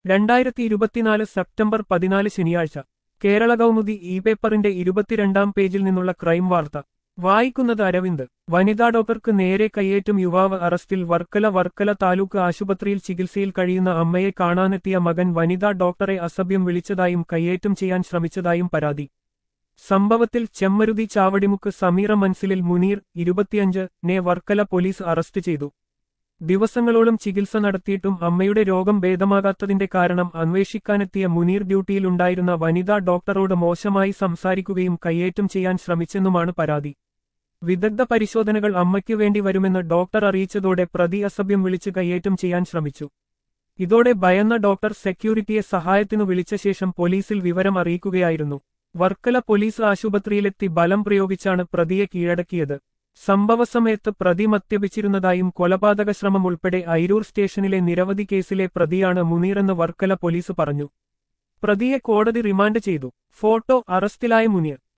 രണ്ടായിരത്തി ഇരുപത്തിനാല് സെപ്റ്റംബർ പതിനാല് ശനിയാഴ്ച കേരള കൗമുദി ഇ പേപ്പറിന്റെ ഇരുപത്തിരണ്ടാം പേജിൽ നിന്നുള്ള ക്രൈം വാർത്ത വായിക്കുന്നത് അരവിന്ദ് വനിതാ ഡോക്ടർക്ക് നേരെ കയ്യേറ്റും യുവാവ് അറസ്റ്റിൽ വർക്കല വർക്കല താലൂക്ക് ആശുപത്രിയിൽ ചികിത്സയിൽ കഴിയുന്ന അമ്മയെ കാണാനെത്തിയ മകൻ വനിതാ ഡോക്ടറെ അസഭ്യം വിളിച്ചതായും കയ്യേറ്റം ചെയ്യാൻ ശ്രമിച്ചതായും പരാതി സംഭവത്തിൽ ചെമ്മരുതി ചാവടിമുക്ക് സമീറ മൻസിലിൽ മുനീർ ഇരുപത്തിയഞ്ച് നെ വർക്കല പോലീസ് അറസ്റ്റ് ചെയ്തു ദിവസങ്ങളോളം ചികിത്സ നടത്തിയിട്ടും അമ്മയുടെ രോഗം ഭേദമാകാത്തതിന്റെ കാരണം അന്വേഷിക്കാനെത്തിയ മുനീർ ഡ്യൂട്ടിയിലുണ്ടായിരുന്ന വനിതാ ഡോക്ടറോട് മോശമായി സംസാരിക്കുകയും കയ്യേറ്റം ചെയ്യാൻ ശ്രമിച്ചെന്നുമാണ് പരാതി വിദഗ്ധ പരിശോധനകൾ അമ്മയ്ക്കു വേണ്ടി വരുമെന്ന് ഡോക്ടർ അറിയിച്ചതോടെ പ്രതി അസഭ്യം വിളിച്ച് കയ്യേറ്റം ചെയ്യാൻ ശ്രമിച്ചു ഇതോടെ ഭയന്ന ഡോക്ടർ സെക്യൂരിറ്റിയെ സഹായത്തിനു വിളിച്ച ശേഷം പോലീസിൽ വിവരം അറിയിക്കുകയായിരുന്നു വർക്കല പോലീസ് ആശുപത്രിയിലെത്തി ബലം പ്രയോഗിച്ചാണ് പ്രതിയെ കീഴടക്കിയത് സംഭവസമയത്ത് പ്രതി മദ്യപിച്ചിരുന്നതായും കൊലപാതക ശ്രമം ഉൾപ്പെടെ ഐരൂർ സ്റ്റേഷനിലെ നിരവധി കേസിലെ പ്രതിയാണ് മുനീറെന്ന് വർക്കല പോലീസ് പറഞ്ഞു പ്രതിയെ കോടതി റിമാൻഡ് ചെയ്തു ഫോട്ടോ അറസ്റ്റിലായ മുനീർ